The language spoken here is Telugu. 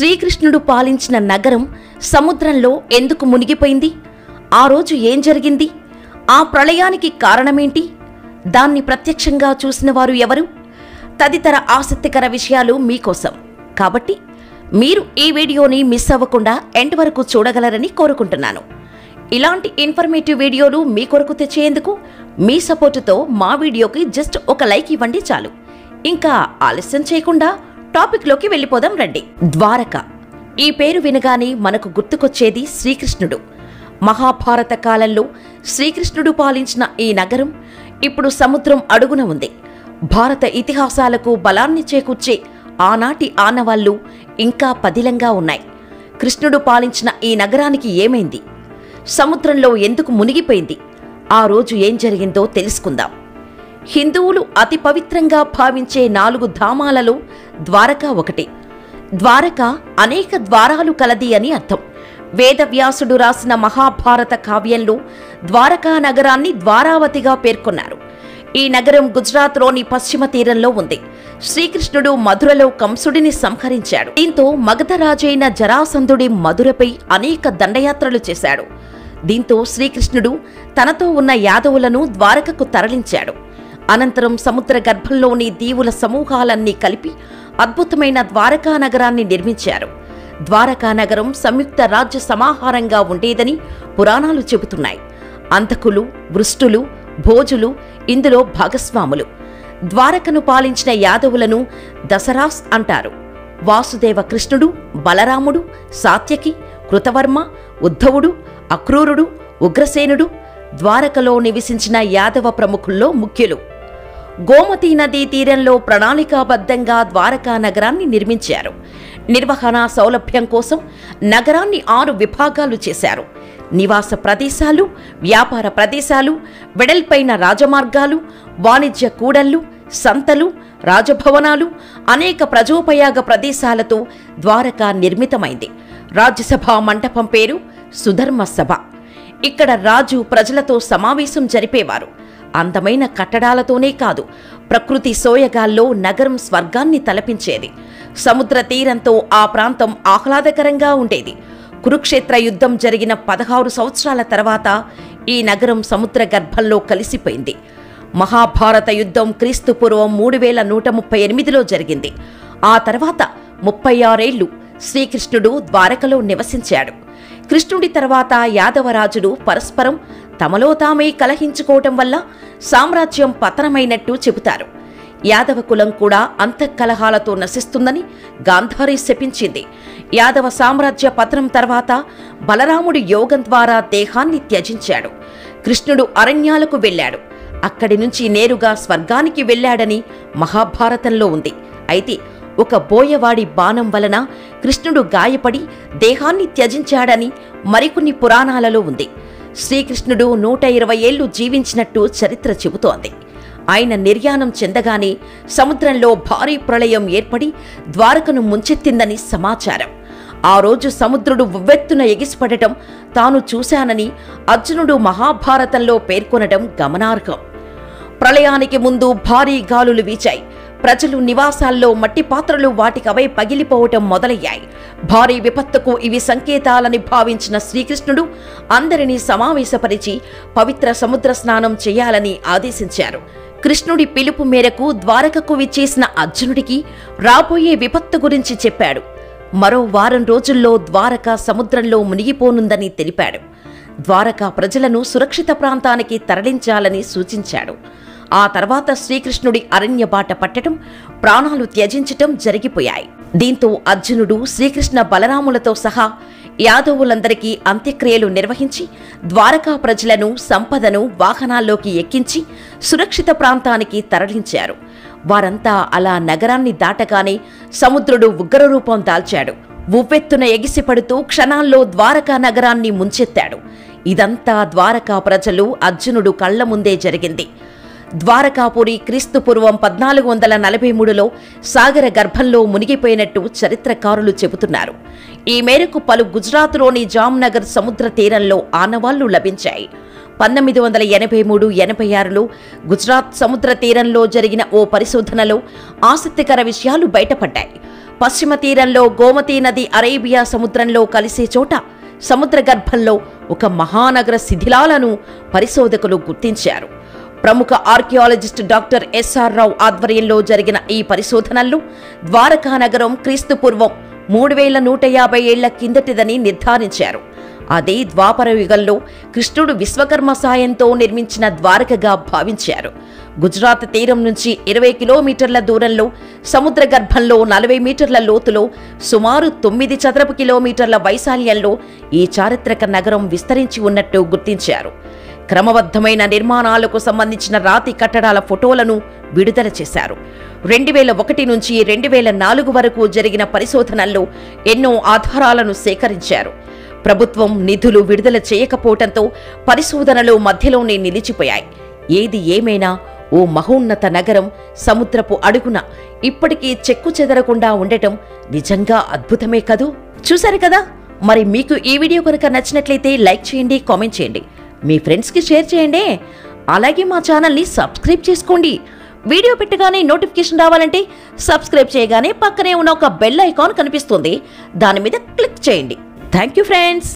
శ్రీకృష్ణుడు పాలించిన నగరం సముద్రంలో ఎందుకు మునిగిపోయింది ఆ రోజు ఏం జరిగింది ఆ ప్రళయానికి కారణమేంటి దాన్ని ప్రత్యక్షంగా చూసిన వారు ఎవరు తదితర ఆసక్తికర విషయాలు మీకోసం కాబట్టి మీరు ఈ వీడియోని మిస్ అవ్వకుండా ఎండ్ వరకు చూడగలరని కోరుకుంటున్నాను ఇలాంటి ఇన్ఫర్మేటివ్ వీడియోలు మీ కొరకు తెచ్చేందుకు మీ సపోర్టుతో మా వీడియోకి జస్ట్ ఒక లైక్ ఇవ్వండి చాలు ఇంకా ఆలస్యం చేయకుండా టాపిక్లోకి వెళ్ళిపోదాం రండి ద్వారక ఈ పేరు వినగానే మనకు గుర్తుకొచ్చేది శ్రీకృష్ణుడు మహాభారత కాలంలో శ్రీకృష్ణుడు పాలించిన ఈ నగరం ఇప్పుడు సముద్రం అడుగున ఉంది భారత ఇతిహాసాలకు బలాన్ని చేకూర్చే ఆనాటి ఆనవాళ్లు ఇంకా పదిలంగా ఉన్నాయి కృష్ణుడు పాలించిన ఈ నగరానికి ఏమైంది సముద్రంలో ఎందుకు మునిగిపోయింది ఆ రోజు ఏం జరిగిందో తెలుసుకుందాం హిందువులు అతి పవిత్రంగా భావించే నాలుగు ధామాలలో ద్వారక ఒకటి ద్వారక అనేక ద్వారాలు కలది అని అర్థం వేదవ్యాసుడు రాసిన మహాభారత కావ్యంలో ద్వారకా నగరాన్ని ద్వారావతిగా పేర్కొన్నారు ఈ నగరం గుజరాత్లోని పశ్చిమ తీరంలో ఉంది శ్రీకృష్ణుడు మధురలో కంసుడిని సంహరించాడు దీంతో మగధ రాజైన జరాసంధుడి మధురపై అనేక దండయాత్రలు చేశాడు దీంతో శ్రీకృష్ణుడు తనతో ఉన్న యాదవులను ద్వారకకు తరలించాడు అనంతరం సముద్ర గర్భంలోని దీవుల సమూహాలన్నీ కలిపి అద్భుతమైన ద్వారకా నగరాన్ని నిర్మించారు ద్వారకా నగరం సంయుక్త రాజ్య సమాహారంగా ఉండేదని పురాణాలు చెబుతున్నాయి అంతకులు వృష్టులు భోజులు ఇందులో భాగస్వాములు ద్వారకను పాలించిన యాదవులను దసరాస్ అంటారు వాసుదేవ కృష్ణుడు బలరాముడు సాత్యకి కృతవర్మ ఉద్ధవుడు అక్రూరుడు ఉగ్రసేనుడు ద్వారకలో నివసించిన యాదవ ప్రముఖుల్లో ముఖ్యులు గోమతీ నదీ తీరంలో ప్రణాళికాబద్ధంగా ద్వారకా నగరాన్ని నిర్మించారు నిర్వహణ సౌలభ్యం కోసం నగరాన్ని ఆరు విభాగాలు చేశారు నివాస ప్రదేశాలు వ్యాపార ప్రదేశాలు వెడల్పైన రాజమార్గాలు వాణిజ్య కూడళ్లు సంతలు రాజభవనాలు అనేక ప్రజోపయాగ ప్రదేశాలతో ద్వారక నిర్మితమైంది రాజ్యసభ మంటపం పేరు సుధర్మ సభ ఇక్కడ రాజు ప్రజలతో సమావేశం జరిపేవారు అందమైన కట్టడాలతోనే కాదు ప్రకృతి సోయగాల్లో నగరం స్వర్గాన్ని తలపించేది సముద్ర తీరంతో ఆ ప్రాంతం ఆహ్లాదకరంగా ఉండేది కురుక్షేత్ర యుద్ధం జరిగిన పదహారు సంవత్సరాల తర్వాత ఈ నగరం సముద్ర గర్భంలో కలిసిపోయింది మహాభారత యుద్ధం క్రీస్తు పూర్వం మూడు వేల నూట ముప్పై ఎనిమిదిలో జరిగింది ఆ తర్వాత ముప్పై ఆరేళ్లు శ్రీకృష్ణుడు ద్వారకలో నివసించాడు కృష్ణుడి తర్వాత యాదవరాజులు పరస్పరం తమలో తామే కలహించుకోవటం వల్ల సామ్రాజ్యం పతనమైనట్టు చెబుతారు యాదవ కులం కూడా అంతఃకలహాలతో నశిస్తుందని గాంధారి శపించింది యాదవ సామ్రాజ్య పతనం తర్వాత బలరాముడు యోగం ద్వారా దేహాన్ని త్యజించాడు కృష్ణుడు అరణ్యాలకు వెళ్ళాడు అక్కడి నుంచి నేరుగా స్వర్గానికి వెళ్ళాడని మహాభారతంలో ఉంది అయితే ఒక బోయవాడి బాణం వలన కృష్ణుడు గాయపడి దేహాన్ని త్యజించాడని మరికొన్ని పురాణాలలో ఉంది శ్రీకృష్ణుడు నూట ఇరవై ఏళ్లు జీవించినట్టు చరిత్ర చెబుతోంది ఆయన నిర్యాణం చెందగానే సముద్రంలో భారీ ప్రళయం ఏర్పడి ద్వారకను ముంచెత్తిందని సమాచారం ఆ రోజు సముద్రుడు ఉవ్వెత్తున ఎగిసిపడటం తాను చూశానని అర్జునుడు మహాభారతంలో పేర్కొనడం గమనార్హం ప్రళయానికి ముందు భారీ గాలులు వీచాయి ప్రజలు నివాసాల్లో మట్టి పాత్రలు వాటికవై పగిలిపోవటం మొదలయ్యాయి భారీ విపత్తుకు ఇవి సంకేతాలని భావించిన శ్రీకృష్ణుడు అందరినీ సమావేశపరిచి పవిత్ర సముద్ర స్నానం చేయాలని ఆదేశించారు కృష్ణుడి పిలుపు మేరకు ద్వారకకు విచ్చేసిన అర్జునుడికి రాబోయే విపత్తు గురించి చెప్పాడు మరో వారం రోజుల్లో ద్వారక సముద్రంలో మునిగిపోనుందని తెలిపాడు ద్వారకా ప్రజలను సురక్షిత ప్రాంతానికి తరలించాలని సూచించాడు ఆ తర్వాత శ్రీకృష్ణుడి అరణ్య బాట పట్టడం ప్రాణాలు త్యజించటం జరిగిపోయాయి దీంతో అర్జునుడు శ్రీకృష్ణ బలరాములతో సహా యాదవులందరికీ అంత్యక్రియలు నిర్వహించి ద్వారకా ప్రజలను సంపదను వాహనాల్లోకి ఎక్కించి సురక్షిత ప్రాంతానికి తరలించారు వారంతా అలా నగరాన్ని దాటగానే సముద్రుడు ఉగ్రరూపం దాల్చాడు ఉవ్వెత్తున ఎగిసిపడుతూ క్షణాల్లో ద్వారకా నగరాన్ని ముంచెత్తాడు ఇదంతా ద్వారకా ప్రజలు అర్జునుడు కళ్ల ముందే జరిగింది ద్వారకాపురి క్రీస్తు పూర్వం పద్నాలుగు వందల నలభై మూడులో సాగర గర్భంలో మునిగిపోయినట్టు చరిత్రకారులు చెబుతున్నారు ఈ మేరకు పలు గుజరాత్లోని జామ్నగర్ సముద్ర తీరంలో ఆనవాళ్లు లభించాయి పంతొమ్మిది వందల ఎనభై మూడు ఎనభై ఆరులో గుజరాత్ సముద్ర తీరంలో జరిగిన ఓ పరిశోధనలో ఆసక్తికర విషయాలు బయటపడ్డాయి పశ్చిమ తీరంలో గోమతీ నది అరేబియా సముద్రంలో కలిసే చోట సముద్ర గర్భంలో ఒక మహానగర శిథిలాలను పరిశోధకులు గుర్తించారు ప్రముఖ ఆర్కియాలజిస్ట్ డాక్టర్ ఎస్ఆర్ రావు ఆధ్వర్యంలో జరిగిన ఈ పరిశోధనల్లో ద్వారకా నగరం క్రీస్తు పూర్వం మూడు వేల నూట యాభై ఏళ్ల కిందటిదని నిర్ధారించారు అదే ద్వాపర యుగంలో కృష్ణుడు విశ్వకర్మ సాయంతో నిర్మించిన ద్వారకగా భావించారు గుజరాత్ తీరం నుంచి ఇరవై కిలోమీటర్ల దూరంలో సముద్ర గర్భంలో నలభై మీటర్ల లోతులో సుమారు తొమ్మిది చదరపు కిలోమీటర్ల వైశాల్యంలో ఈ చారిత్రక నగరం విస్తరించి ఉన్నట్టు గుర్తించారు క్రమబద్ధమైన నిర్మాణాలకు సంబంధించిన రాతి కట్టడాల ఫోటోలను విడుదల చేశారు రెండు వేల ఒకటి నుంచి రెండు వేల నాలుగు వరకు జరిగిన పరిశోధనల్లో ఎన్నో ఆధారాలను సేకరించారు ప్రభుత్వం నిధులు విడుదల చేయకపోవడంతో పరిశోధనలు మధ్యలోనే నిలిచిపోయాయి ఏది ఏమైనా ఓ మహోన్నత నగరం సముద్రపు అడుగున ఇప్పటికీ చెక్కు చెదరకుండా ఉండటం నిజంగా అద్భుతమే కదూ చూశారు కదా మరి మీకు ఈ వీడియో కనుక నచ్చినట్లయితే లైక్ చేయండి కామెంట్ చేయండి మీ ఫ్రెండ్స్కి షేర్ చేయండి అలాగే మా ఛానల్ని సబ్స్క్రైబ్ చేసుకోండి వీడియో పెట్టగానే నోటిఫికేషన్ రావాలంటే సబ్స్క్రైబ్ చేయగానే పక్కనే ఉన్న ఒక బెల్ ఐకాన్ కనిపిస్తుంది దాని మీద క్లిక్ చేయండి థ్యాంక్ యూ ఫ్రెండ్స్